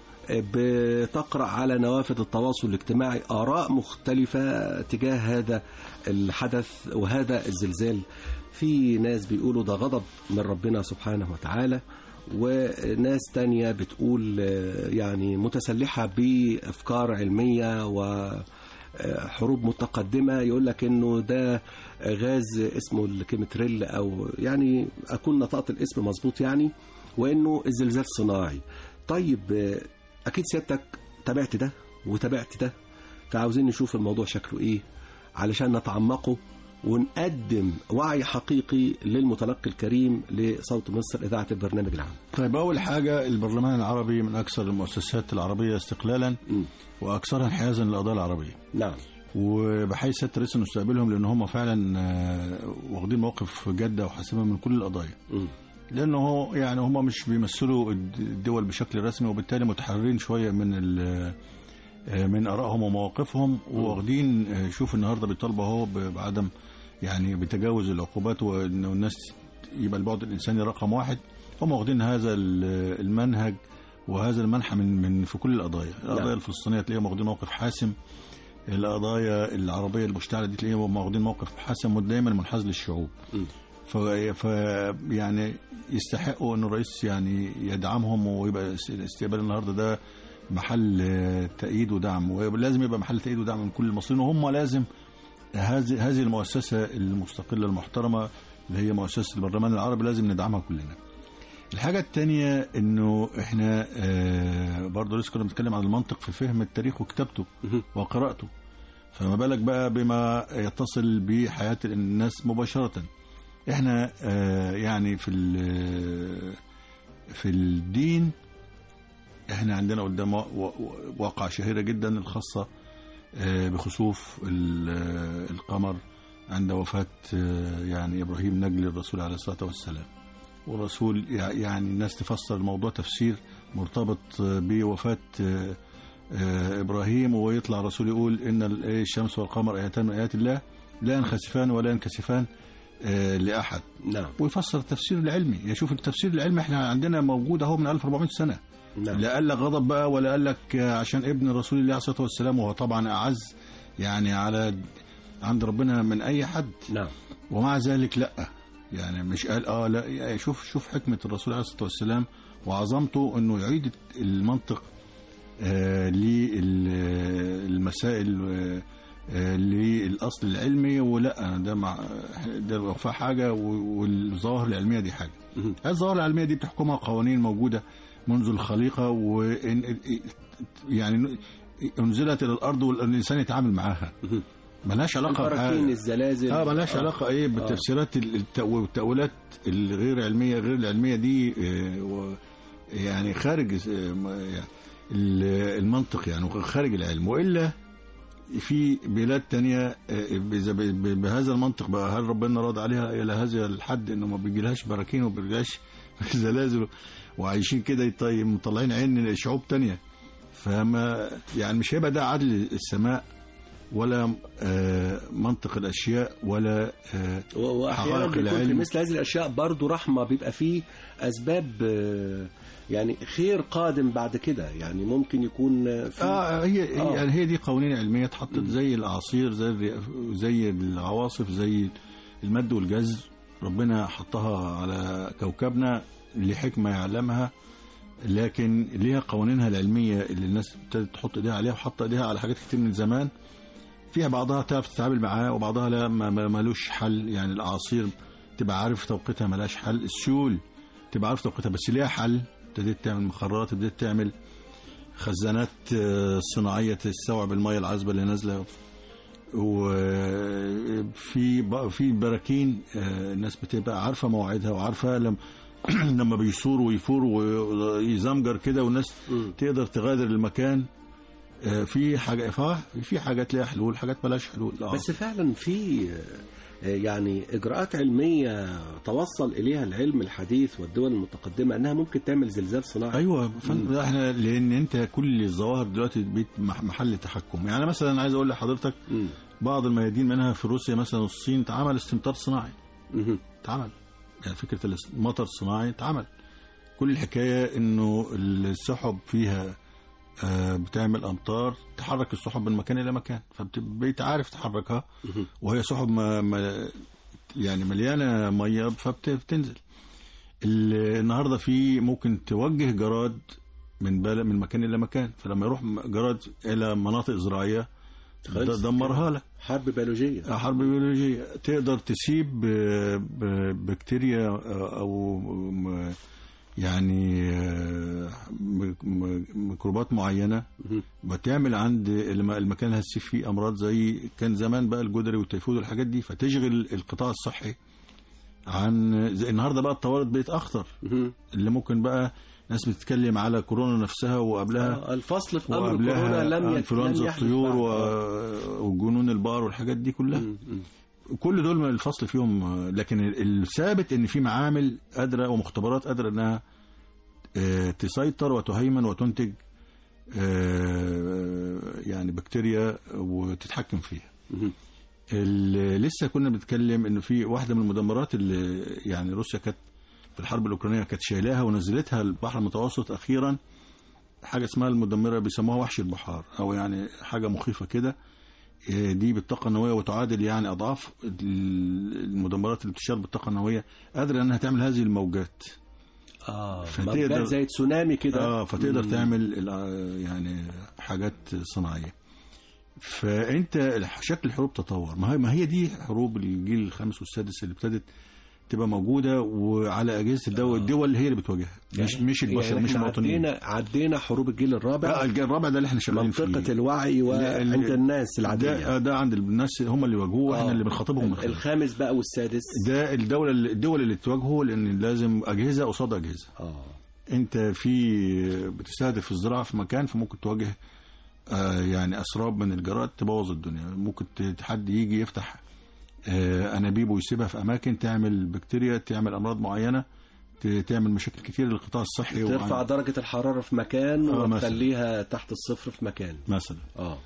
بتقرأ على نوافذ التواصل الاجتماعي آراء مختلفة تجاه هذا الحدث وهذا الزلزال في ناس بيقولوا ده غضب من ربنا سبحانه وتعالى وناس تانية بتقول آه، يعني متسلحة بأفكار علمية وحروب متقدمة يقول لك انه ده غاز اسمه الكيمتريل او يعني اكون نطقت الاسم مظبوط يعني وانه الزلزال صناعي طيب آه، اكيد سيادتك تابعت ده وتابعت ده فعاوزين نشوف الموضوع شكله ايه علشان نتعمقه ونقدم وعي حقيقي للمتلقي الكريم لصوت مصر اذاعه البرنامج العام. طيب أول حاجة البرلمان العربي من أكثر المؤسسات العربية استقلالا وأكثرها انحيازا للقضايا العربية نعم وبحيث سيادة الرئيس نستقبلهم لأن هم فعلا آه، واخدين موقف جادة وحاسمة من كل القضايا لأنه هو يعني هم مش بيمثلوا الد- الدول بشكل رسمي وبالتالي متحررين شوية من ال- آه، من آرائهم ومواقفهم واخدين آه، شوف النهارده بيطالبوا اهو ب- بعدم يعني بتجاوز العقوبات وان الناس يبقى البعد الانساني رقم واحد هم واخدين هذا ال- المنهج وهذا المنحى من من في كل القضايا القضايا الفلسطينيه تلاقيهم واخدين موقف حاسم القضايا العربيه المشتعله دي تلاقيهم واخدين موقف حاسم ودايما منحاز للشعوب ف... ف يعني يستحقوا ان الرئيس يعني يدعمهم ويبقى استقبال النهارده ده محل آه، تأييد ودعم ولازم يبقى محل تأييد ودعم من كل المصريين وهم لازم هذه هذه المؤسسه المستقله المحترمه اللي هي مؤسسه البرلمان العربي لازم ندعمها كلنا. الحاجه الثانيه انه احنا آه، برضه لسه كنا بنتكلم عن المنطق في فهم التاريخ وكتابته وقراءته. فما بالك بقى بما يتصل بحياه الناس مباشره. احنا آه، يعني في ال- في الدين احنا عندنا قدام وا- وا- واقع شهيره جدا الخاصه آه، بخسوف ال- آه، القمر عند وفاه آه، يعني ابراهيم نجل الرسول عليه الصلاه والسلام والرسول يع- يعني الناس تفسر الموضوع تفسير مرتبط آه، بوفاه آه، آه، ابراهيم ويطلع الرسول يقول ان ال- إيه الشمس والقمر ايتان من ايات الله لا ينخسفان ولا ينكسفان آه، لاحد نعم ويفسر التفسير العلمي يشوف التفسير العلمي احنا عندنا موجود اهو من 1400 سنه نعم. لا قال لك غضب بقى ولا قال لك عشان ابن رسول الله عليه الصلاه والسلام وهو طبعا اعز يعني على عند ربنا من اي حد نعم ومع ذلك لا يعني مش قال اه لا يعني شوف شوف حكمه الرسول عليه الصلاه والسلام وعظمته انه يعيد المنطق آه للمسائل آه آه، للاصل العلمي ولا ده مع ده الوفاء حاجه و- والظواهر العلميه دي حاجه الظواهر العلميه دي بتحكمها قوانين موجوده منذ الخليقه وإن يعني انزلت الى الارض والانسان يتعامل معاها ملهاش علاقه البراكين بحاجة. الزلازل اه ملهاش آه. علاقه ايه آه. بالتفسيرات ال- الت- والتاويلات الغير علميه غير العلميه دي آه، و- يعني خارج آه، ما- يعني ال- المنطق يعني خارج العلم والا في بلاد تانية آه، بز- ب- ب- بهذا المنطق بقى هل ربنا راضي عليها الى هذا الحد انه ما بيجيلهاش براكين وما بيجيلهاش زلازل وعايشين كده يط- مطلعين عين شعوب تانية فما يعني مش هيبقى ده عدل السماء ولا آه، منطق الاشياء ولا آه، واحيانا حقائق بيكون في العلم مثل هذه الاشياء برضو رحمه بيبقى فيه اسباب آه، يعني خير قادم بعد كده يعني ممكن يكون في اه هي آه. يعني هي دي قوانين علميه اتحطت زي الاعاصير زي الري- زي العواصف زي المد والجزر ربنا حطها على كوكبنا لحكمه يعلمها لكن ليها قوانينها العلميه اللي الناس ابتدت تحط ايديها عليها وحاطه ايديها على حاجات كتير من زمان فيها بعضها تعرف تتعامل معاه وبعضها لا ما- ما- ملوش حل يعني الاعاصير تبقى عارف توقيتها ملهاش حل السيول تبقى عارف توقيتها بس ليها حل ابتديت تعمل مخرات ابتديت تعمل خزانات آه، صناعيه تستوعب الميه العذبه اللي نازله وفي ب- في براكين آه، الناس بتبقى عارفه مواعيدها وعارفه لما لما بيثور ويفور ويزمجر كده والناس تقدر تغادر المكان آه، في حاجه فا- في حاجات ليها حلول حاجات ملهاش حلول آه. بس فعلا في آه، يعني اجراءات علميه توصل اليها العلم الحديث والدول المتقدمه انها ممكن تعمل زلزال صناعي ايوه فن احنا لان انت كل الظواهر دلوقتي بقت مح- محل تحكم يعني مثلا عايز اقول لحضرتك بعض الميادين منها في روسيا مثلا والصين اتعمل استمطار صناعي اتعمل يعني فكره المطر الصناعي اتعمل كل الحكايه انه السحب فيها آه، بتعمل امطار تحرك السحب من مكان الى مكان فبقيت عارف تحركها وهي سحب ما ما يعني مليانه ميه فبتنزل ال- النهارده في ممكن توجه جراد من بلد من مكان الى مكان فلما يروح جراد الى مناطق زراعيه خلاص. دمرها لك حرب بيولوجيه حرب بيولوجيه تقدر تسيب آه، ب- بكتيريا آه، او م- يعني آه، م- م- ميكروبات معينه بتعمل عند الم- المكان اللي هتسيب فيه امراض زي كان زمان بقى الجدري والتيفود والحاجات دي فتشغل القطاع الصحي عن زي النهارده بقى الطوارئ بقت اخطر اللي ممكن بقى ناس بتتكلم على كورونا نفسها وقبلها آه، الفصل في امر وقبلها كورونا لم يت- لم انفلونزا يحدث الطيور بعد. و... آه. وجنون البقر والحاجات دي كلها كل دول من الفصل فيهم آه، لكن ال- الثابت ان في معامل قادره ومختبرات قادره انها آه، تسيطر وتهيمن وتنتج آه، يعني بكتيريا وتتحكم فيها ال- لسه كنا بنتكلم انه في واحده من المدمرات اللي يعني روسيا كانت في الحرب الاوكرانيه كانت شايلاها ونزلتها البحر المتوسط اخيرا حاجه اسمها المدمره بيسموها وحش البحار او يعني حاجه مخيفه كده آه، دي بالطاقه النوويه وتعادل يعني اضعاف ال- المدمرات اللي بتشتغل بالطاقه النوويه قادره انها تعمل هذه الموجات اه فتقدر- موجات زي تسونامي كده اه فتقدر مم. تعمل الع- يعني حاجات صناعيه فانت شكل الحروب تطور ما هي ما هي دي حروب الجيل الخامس والسادس اللي ابتدت تبقى موجوده وعلى اجهزه الدول الدول هي اللي بتواجهها مش مش البشر يعني مش احنا المواطنين عدينا عدينا حروب الجيل الرابع لا الجيل الرابع ده اللي احنا شغالين فيه منطقة الوعي وعند الناس العادية ده, ده عند الناس هم اللي يواجهوه واحنا آه. اللي بنخاطبهم من خلاله. الخامس بقى والسادس ده الدولة اللي- الدول اللي تواجهه لان لازم اجهزه قصاد اجهزه اه انت في بتستهدف الزراعه في مكان فممكن تواجه آه يعني اسراب من الجراد تبوظ الدنيا ممكن ت- حد يجي يفتح آه انابيب ويسيبها في اماكن تعمل بكتيريا تعمل امراض معينه ت- تعمل مشاكل كتير للقطاع الصحي ترفع وعن- درجة الحرارة في مكان آه، مثلا. وتخليها تحت الصفر في مكان مثلا اه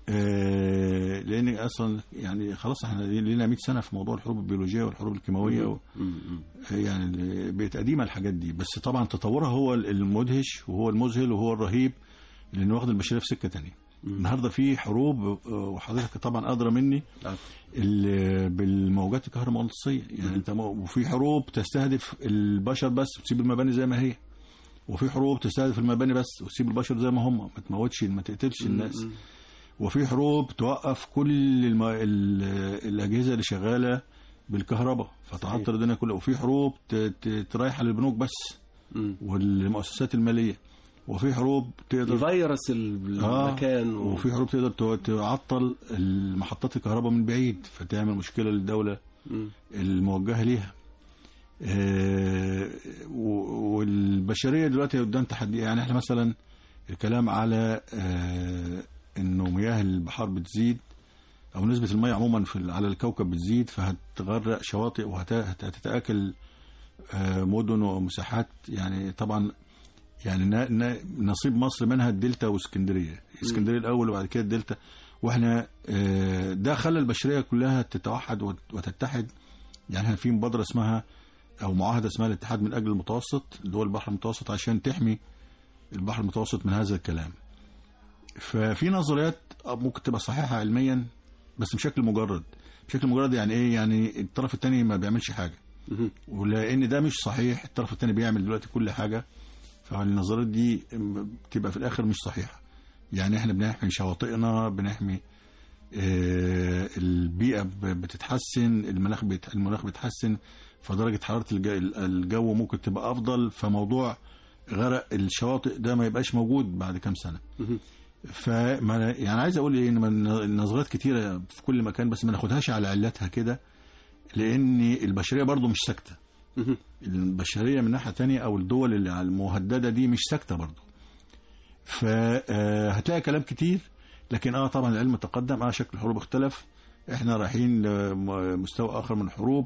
آه، لان اصلا يعني خلاص احنا لينا 100 سنه في موضوع الحروب البيولوجيه والحروب الكيماويه و... يعني اللي بقت قديمه الحاجات دي بس طبعا تطورها هو المدهش وهو المذهل وهو الرهيب لانه واخد البشريه في سكه تانية النهارده في حروب آه، وحضرتك طبعا ادرى مني ال- بالموجات الكهرومغناطيسيه يعني انت مو- وفي حروب تستهدف البشر بس وتسيب المباني زي ما هي وفي حروب تستهدف المباني بس وتسيب البشر زي ما هم ما تموتش ما تقتلش الناس وفي حروب توقف كل الم... ال... الاجهزه اللي شغاله بالكهرباء فتعطل الدنيا كلها وفي حروب ت... ت... تريح للبنوك بس والمؤسسات الماليه وفي حروب تقدر فيروس المكان و... وفي حروب تقدر تو- تعطل المحطات الكهرباء من بعيد فتعمل مشكله للدوله الموجهه ليها آه، و- والبشريه دلوقتي قدام تحدي يعني احنا مثلا الكلام على آه، انه مياه البحار بتزيد او نسبه المياه عموما في ال- على الكوكب بتزيد فهتغرق شواطئ وهتتاكل مدن ومساحات يعني طبعا يعني نا- نا- نصيب مصر منها الدلتا واسكندريه اسكندريه الاول وبعد كده الدلتا واحنا آه، ده خلى البشريه كلها تتوحد وت- وتتحد يعني احنا في مبادره اسمها او معاهده اسمها الاتحاد من اجل المتوسط دول البحر المتوسط عشان تحمي البحر المتوسط من هذا الكلام ففي نظريات ممكن تبقى صحيحه علميا بس بشكل مجرد بشكل مجرد يعني ايه يعني الطرف الثاني ما بيعملش حاجه ولان ده مش صحيح الطرف الثاني بيعمل دلوقتي كل حاجه فالنظريات دي بتبقى في الاخر مش صحيحه يعني احنا بنحمي شواطئنا بنحمي آه، البيئه ب- بتتحسن المناخ بيت- المناخ بيتحسن فدرجه حراره الج- الجو ممكن تبقى افضل فموضوع غرق الشواطئ ده ما يبقاش موجود بعد كام سنه فما يعني عايز اقول ايه ان من- النظريات كتيره في كل مكان بس ما ناخدهاش على علتها كده لان البشريه برضو مش ساكته البشريه من ناحيه تانية او الدول اللي على المهدده دي مش ساكته برضو فهتلاقي كلام كتير لكن اه طبعا العلم تقدم اه شكل الحروب اختلف احنا رايحين لمستوى اخر من الحروب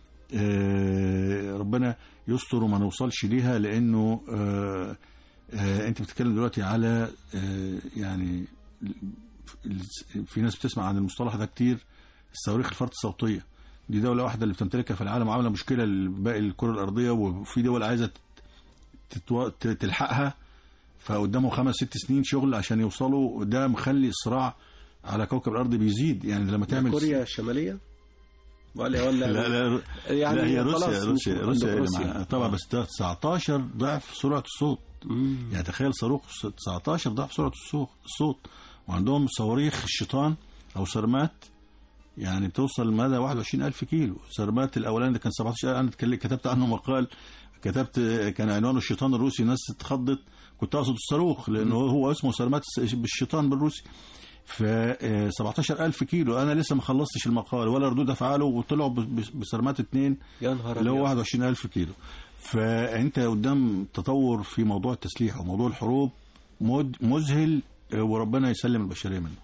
آه ربنا يستر وما نوصلش ليها لانه آه آه انت بتتكلم دلوقتي على آه يعني ال- في ناس بتسمع عن المصطلح ده كتير الصواريخ الفرط الصوتيه دي دولة واحدة اللي بتمتلكها في العالم عاملة مشكلة لباقي الكرة الأرضية وفي دول عايزة تتو... ت- تلحقها فقدامه خمس ست سنين شغل عشان يوصلوا ده مخلي الصراع على كوكب الأرض بيزيد يعني لما تعمل كوريا الشمالية ولا ولا لا لا يعني لا هي خلاص روسيا روسيا عندك روسيا, روسيا. روسيا. طبعا بس ده 19 ضعف سرعة الصوت يعني تخيل صاروخ 19 ضعف سرعة الصوت الصوت وعندهم صواريخ الشيطان أو سرمات يعني بتوصل لمدى 21000 كيلو سرمات الأولاني ده كان 17 أنا اتكلم- كتبت عنه مقال كتبت كان عنوانه الشيطان الروسي ناس اتخضت كنت أقصد الصاروخ لأنه هو اسمه سرمات بالشيطان بالروسي ف 17000 كيلو انا لسه ما خلصتش المقال ولا ردود افعاله وطلعوا ب- ب- بسرمات اتنين يا نهار اللي هو أبيض. 21000 كيلو فانت قدام تطور في موضوع التسليح وموضوع الحروب مد- مذهل آه، وربنا يسلم البشريه منه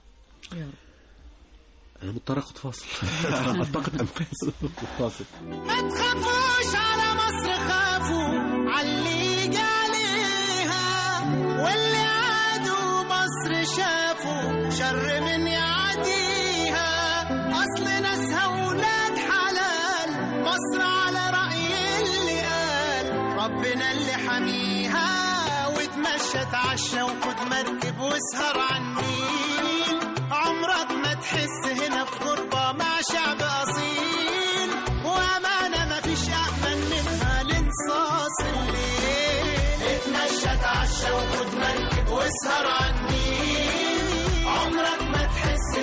انا مضطر اخد فاصل التقط انفاس فاصل ما تخافوش على مصر خافوا عاللي جه عليها واللي عادوا مصر شافوا شر من يعديها اصل ناسها ولاد حلال مصر على رأي اللي قال ربنا اللي حميها وتمشى تعشى وخد مركب واسهر على النيل عمرك ما تحس هنا في غربة مع شعب أصيل وأمانة مفيش أأمن منها لانصاص الليل اتمشى تعشى وخد مركب واسهر على النيل عمرك ما تحس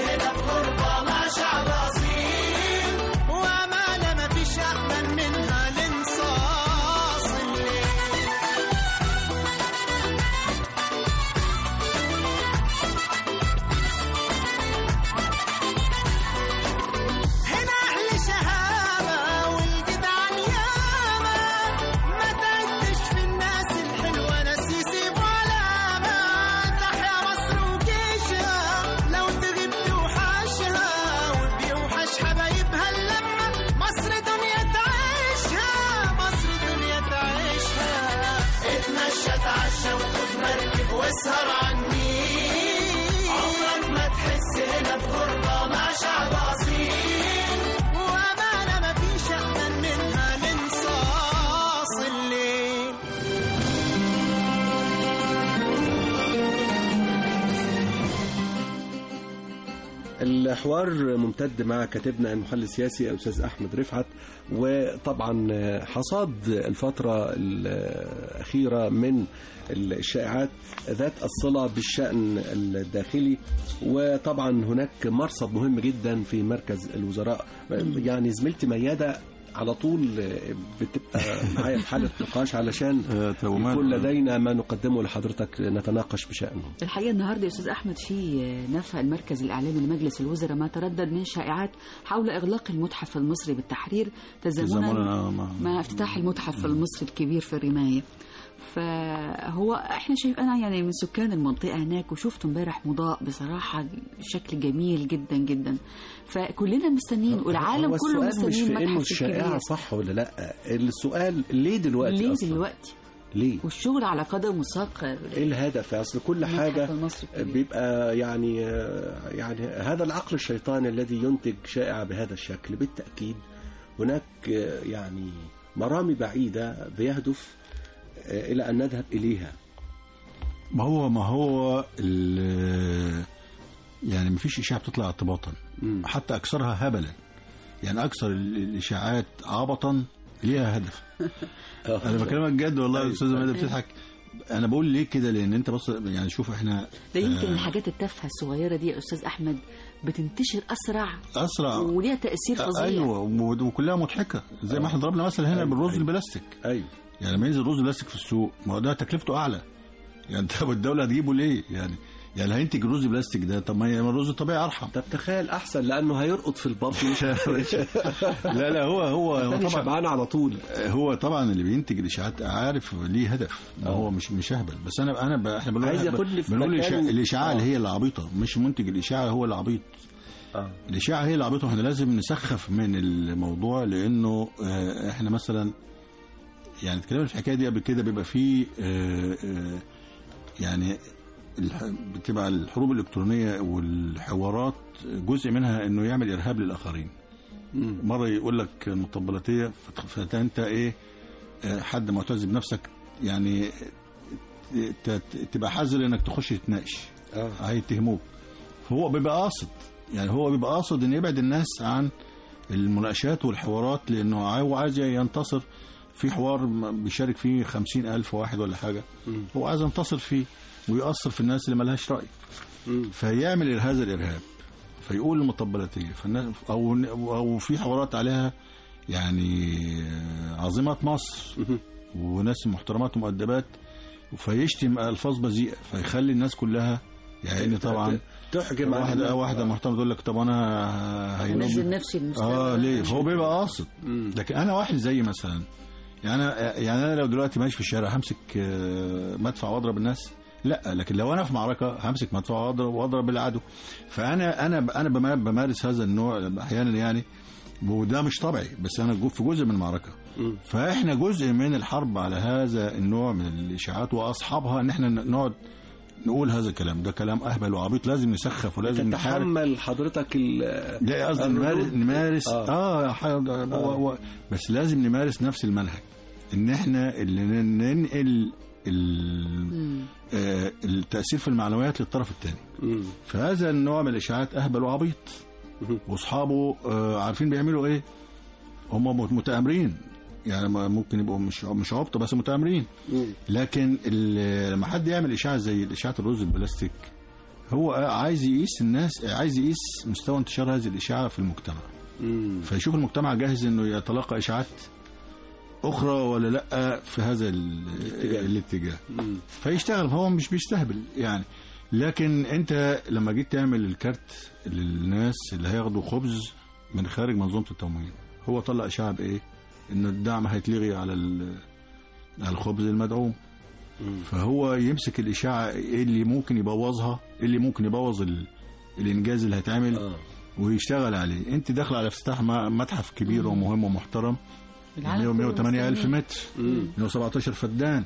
الحوار ممتد مع كاتبنا المحلل السياسي الأستاذ أحمد رفعت وطبعا حصاد الفترة الأخيرة من الشائعات ذات الصلة بالشأن الداخلي وطبعا هناك مرصد مهم جدا في مركز الوزراء يعني زميلتي ميادة على طول بتبقى معايا في حالة نقاش علشان يكون لدينا ما نقدمه لحضرتك نتناقش بشأنه الحقيقه النهارده يا استاذ احمد في نفى المركز الاعلامي لمجلس الوزراء ما تردد من شائعات حول اغلاق المتحف المصري بالتحرير تزامنا تزامنا مع- مع افتتاح المتحف المصري الكبير في الرمايه فهو احنا شايف انا يعني من سكان المنطقه هناك وشفت امبارح مضاء بصراحه بشكل جميل جدا جدا فكلنا مستنيين والعالم هو كله السؤال مش مستنيين في انه المتحف الشائعة الكبير صح ولا لا السؤال ليه دلوقتي ليه أصلاً؟ دلوقتي ليه والشغل على قدم وساق ايه الهدف اصل كل المتحف حاجه المصري الكبير. بيبقى يعني يعني هذا العقل الشيطاني الذي ينتج شائعه بهذا الشكل بالتاكيد هناك يعني مرامي بعيده بيهدف الى ان نذهب اليها ما هو ما هو ال- يعني ما فيش اشاعه بتطلع ارتباطا حتى اكثرها هبلا يعني اكثر ال- الاشاعات عبطا ليها هدف انا بكلمك جد والله يا استاذه ماده بتضحك انا بقول ليه كده لان انت بص يعني شوف احنا ده يمكن آه، الحاجات التافهه الصغيره دي يا استاذ احمد بتنتشر اسرع اسرع وليها تاثير فظيع ايوه و- وكلها مضحكه زي ما احنا ضربنا مثل هنا بالرز البلاستيك ايوه يعني لما ينزل رز بلاستيك في السوق ما هو ده تكلفته اعلى يعني طب الدوله هتجيبه ليه يعني يعني هينتج الرز بلاستيك ده طب ما هي- ما الرز الطبيعي ارحم طب تخيل احسن لانه هيرقط في البطن مش لا لا هو هو هو طبعا طبعا شبعان على طول هو طبعا اللي بينتج الاشاعات عارف ليه هدف ما هو مش مش اهبل بس انا انا ب- احنا بنقول عايز ياخدني في بنقول مكان- الإشاعة- الاشاعه آه. اللي هي العبيطه مش منتج الاشاعه هو العبيط اه الاشاعه هي العبيطه احنا لازم نسخف من الموضوع لانه آه، احنا مثلا يعني اتكلمنا في الحكايه دي قبل كده بيبقى فيه آه، آه، يعني الح- بتبقى الحروب الالكترونيه والحوارات جزء منها انه يعمل ارهاب للاخرين مره يقول لك المطبلاتيه فت- فانت ايه آه، حد معتز بنفسك يعني ت- ت- تبقى حذر انك تخش تتناقش اه هيتهموك فهو بيبقى قاصد يعني هو بيبقى قاصد ان يبعد الناس عن المناقشات والحوارات لانه هو عايز ينتصر في حوار م- بيشارك فيه خمسين ألف واحد ولا حاجة هو عايز ينتصر فيه ويأثر في الناس اللي ملهاش رأي فيعمل هذا الإرهاب فيقول المطبلاتية فالناس أو أو في حوارات عليها يعني عظيمات مصر وناس محترمات ومؤدبات فيشتم ألفاظ بذيئة فيخلي الناس كلها يعني طبعا تحجم عن واحدة الناس. واحدة محترمة تقول لك طب أنا هينوم- انزل نفسي المستوى اه ليه هو بيبقى قاصد لكن انا واحد زي مثلا يعني انا يعني انا لو دلوقتي ماشي في الشارع همسك آه، مدفع واضرب الناس لا لكن لو انا في معركه همسك مدفع واضرب واضرب العدو فانا انا انا بما- بمارس هذا النوع احيانا يعني وده مش طبيعي بس انا جو- في جزء من المعركه فاحنا جزء من الحرب على هذا النوع من الاشاعات واصحابها ان احنا نقعد نقول هذا الكلام ده كلام اهبل وعبيط لازم نسخف ولازم نحارب تتحمل حضرتك ال لا قصدي نمارس الردود. نمارس آه. اه, آه. حاجة- و- و- بس لازم نمارس نفس المنهج ان احنا اللي ن- ننقل ال- آه التاثير في المعنويات للطرف الثاني فهذا النوع من الاشاعات اهبل وعبيط واصحابه آه عارفين بيعملوا ايه هم م- متآمرين يعني ما- ممكن يبقوا مش مش عبط بس متآمرين لكن ال- لما حد يعمل اشاعه زي اشاعه الرز البلاستيك هو عايز يقيس الناس عايز يقيس مستوى انتشار هذه الاشاعه في المجتمع فيشوف المجتمع جاهز انه يتلقى اشاعات اخرى ولا لا في هذا ال- الاتجاه فيشتغل هو مش بيستهبل يعني لكن انت لما جيت تعمل الكارت للناس اللي هياخدوا خبز من خارج منظومه التموين هو طلع اشاعه بايه؟ ان الدعم هيتلغي على ال- على الخبز المدعوم فهو يمسك الاشاعه ايه اللي ممكن يبوظها ايه اللي ممكن يبوظ ال... الانجاز اللي هيتعمل ويشتغل عليه انت داخل على افتتاح م- متحف كبير ومهم ومحترم العالم 108 ألف كله متر 117 فدان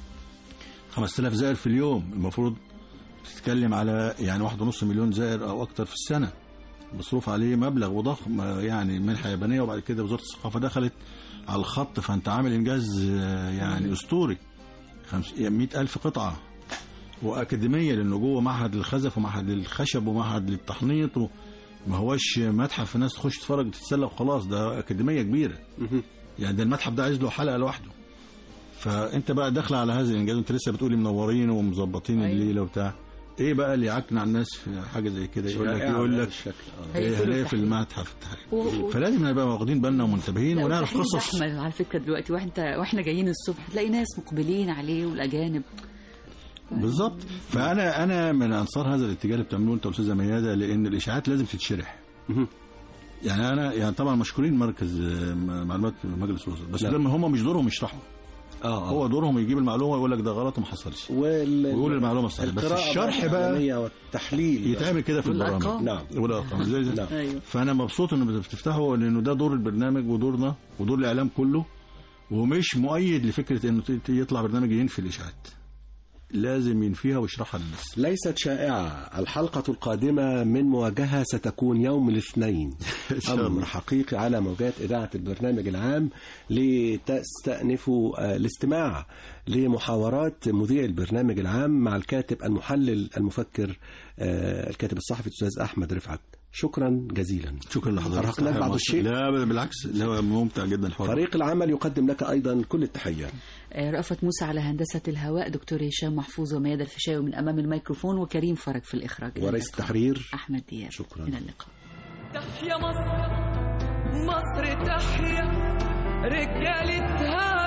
5000 زائر في اليوم المفروض تتكلم على يعني واحد ونص مليون زائر أو أكتر في السنة مصروف عليه مبلغ وضخم آه، يعني منحة يابانية وبعد كده وزارة الثقافة دخلت على الخط فأنت عامل إنجاز آه، يعني أسطوري خمس- يعني 100 ألف قطعة وأكاديمية لأنه جوه معهد الخزف ومعهد الخشب ومعهد للتحنيط و... ما هوش متحف الناس تخش تتفرج وتتسلى وخلاص ده اكاديميه كبيره يعني ده المتحف ده عايز له حلقه لوحده فانت بقى داخله على هذا الانجاز انت لسه بتقولي منورين ومظبطين أيوة. الليله وبتاع ايه بقى اللي يعكن على الناس في حاجه زي كده يقول لك شائعة يقول بهذا لك الشكل. آه. إيه هيقفلوا هنلاقي في التحرير. المتحف و- و- فلازم نبقى واخدين بالنا ومنتبهين لا، ونعرف والتحرير قصص زحمة على فكره دلوقتي واحنا واحنا جايين الصبح تلاقي ناس مقبلين عليه والاجانب بالظبط فانا انا من انصار هذا الاتجاه اللي بتعملوه انت والاستاذه مياده لان الاشاعات لازم تتشرح يعني انا يعني طبعا مشكورين مركز آه، معلومات مجلس الوزراء بس نعم. لما هم مش دورهم يشرحوا اه هو دورهم يجيب المعلومه ويقول لك ده غلط وما حصلش وال... ويقول المعلومه الصحيحه بس القراءة الشرح بقى الإعلامية والتحليل يتعمل كده في البرامج والأرقام. نعم. والارقام زي زي نعم. أيوة. فانا مبسوط ان بتفتحوا لانه ده دور البرنامج ودورنا ودور الاعلام كله ومش مؤيد لفكره انه ت- ت- يطلع برنامج ينفي الاشاعات لازم ينفيها ويشرحها للناس ليست شائعة الحلقة القادمة من مواجهة ستكون يوم الاثنين شاء الله. أمر حقيقي على موجات إذاعة البرنامج العام لتستأنفوا آه، الاستماع لمحاورات مذيع البرنامج العام مع الكاتب المحلل المفكر آه، الكاتب الصحفي الأستاذ أحمد رفعت شكرا جزيلا شكرا لحضرتك أرهقناك بعض الشيء لا أبداً، بالعكس لا هو ممتع جدا الحوار فريق العمل يقدم لك أيضا كل التحية آه، رأفت موسى على هندسة الهواء دكتور هشام محفوظ وميادة الفيشاوي من أمام الميكروفون وكريم فرج في الإخراج إلى ورئيس اللقاء. التحرير أحمد دياب شكرا إلى اللقاء تحيا مصر مصر تحيا رجالتها